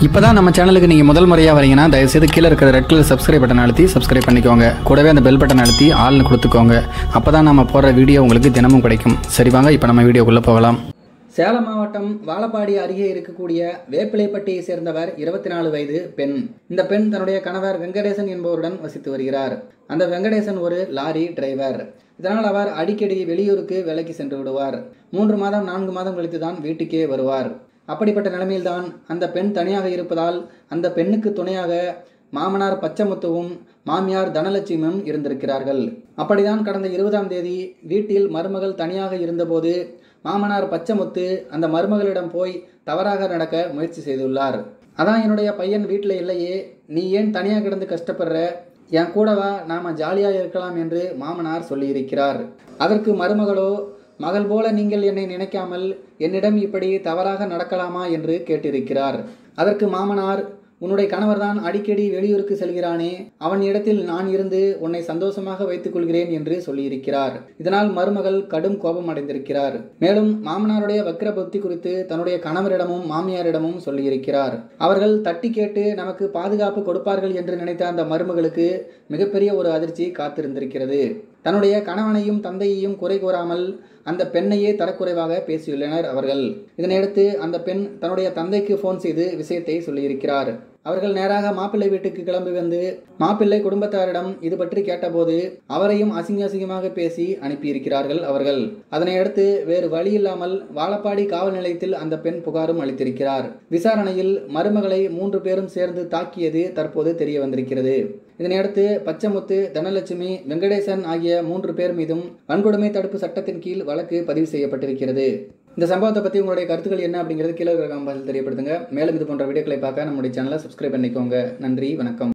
இப்போ தான் நம்ம சேனலுக்கு நீங்கள் முதல் முறையாக வரீங்கன்னா தயவுசெய்து கீழே இருக்கிற ரெட் கலர் சப்ஸ்கிரைப் பட்டன் அழுத்தி சப்ஸ்கிரைப் பண்ணிக்கோங்க கூடவே அந்த பெல் பட்டன் அழுத்தி ஆள்னு கொடுத்துக்கோங்க அப்போ தான் நம்ம போடுற வீடியோ உங்களுக்கு தினமும் கிடைக்கும் சரி வாங்க இப்போ நம்ம வீடியோக்குள்ளே போகலாம் சேலம் மாவட்டம் வாழப்பாடி அருகே இருக்கக்கூடிய வேப்பிலைப்பட்டியை சேர்ந்தவர் இருபத்தி நாலு வயது பெண் இந்த பெண் தன்னுடைய கணவர் வெங்கடேசன் என்பவருடன் வசித்து வருகிறார் அந்த வெங்கடேசன் ஒரு லாரி டிரைவர் இதனால் அவர் அடிக்கடி வெளியூருக்கு வேலைக்கு சென்று விடுவார் மூன்று மாதம் நான்கு மாதம் கழித்து தான் வீட்டுக்கே வருவார் அப்படிப்பட்ட நிலைமையில்தான் அந்த பெண் தனியாக இருப்பதால் அந்த பெண்ணுக்கு துணையாக மாமனார் பச்சமுத்துவும் மாமியார் தனலட்சுமியும் இருந்திருக்கிறார்கள் அப்படிதான் கடந்த இருபதாம் தேதி வீட்டில் மருமகள் தனியாக இருந்தபோது மாமனார் பச்சமுத்து அந்த மருமகளிடம் போய் தவறாக நடக்க முயற்சி செய்துள்ளார் அதான் என்னுடைய பையன் வீட்டில் இல்லையே நீ ஏன் தனியாக கிடந்து கஷ்டப்படுற என் கூடவா நாம ஜாலியாக இருக்கலாம் என்று மாமனார் சொல்லியிருக்கிறார் அதற்கு மருமகளோ மகள் போல நீங்கள் என்னை நினைக்காமல் என்னிடம் இப்படி தவறாக நடக்கலாமா என்று கேட்டிருக்கிறார் அதற்கு மாமனார் உன்னுடைய கணவர்தான் அடிக்கடி வெளியூருக்கு செல்கிறானே அவன் இடத்தில் நான் இருந்து உன்னை சந்தோஷமாக வைத்துக் கொள்கிறேன் என்று சொல்லியிருக்கிறார் இதனால் மருமகள் கடும் கோபம் அடைந்திருக்கிறார் மேலும் மாமனாருடைய வக்கிர புத்தி குறித்து தன்னுடைய கணவரிடமும் மாமியாரிடமும் சொல்லியிருக்கிறார் அவர்கள் தட்டி கேட்டு நமக்கு பாதுகாப்பு கொடுப்பார்கள் என்று நினைத்த அந்த மருமகளுக்கு மிகப்பெரிய ஒரு அதிர்ச்சி காத்திருந்திருக்கிறது தன்னுடைய கணவனையும் தந்தையையும் குறை கூறாமல் அந்த பெண்ணையே தரக்குறைவாக பேசியுள்ளனர் அவர்கள் இதனையடுத்து அந்த பெண் தன்னுடைய தந்தைக்கு ஃபோன் செய்து விஷயத்தை சொல்லியிருக்கிறார் அவர்கள் நேராக மாப்பிள்ளை வீட்டுக்கு கிளம்பி வந்து மாப்பிள்ளை குடும்பத்தாரிடம் இது பற்றி கேட்டபோது அவரையும் அசிங்க அசிங்கமாக பேசி அனுப்பியிருக்கிறார்கள் அவர்கள் அதனையடுத்து வேறு வழி இல்லாமல் வாழப்பாடி காவல் நிலையத்தில் அந்த பெண் புகாரும் அளித்திருக்கிறார் விசாரணையில் மருமகளை மூன்று பேரும் சேர்ந்து தாக்கியது தற்போது தெரிய வந்திருக்கிறது இதனையடுத்து பச்சமுத்து தனலட்சுமி வெங்கடேசன் ஆகிய மூன்று பேர் மீதும் வன்கொடுமை தடுப்பு சட்டத்தின் கீழ் வழக்கு பதிவு செய்யப்பட்டிருக்கிறது இந்த சம்பவத்தை பற்றி உங்களுடைய கருத்துக்கள் என்ன அப்படிங்கிறது கீழே இருக்கிற காம்பாசில் தெரியப்படுத்துங்க மேலும் இது போன்ற வீடியோக்களை பார்க்க நம்முடைய சேனலை சப்ஸ்கிரைப் பண்ணிக்கோங்க நன்றி வணக்கம்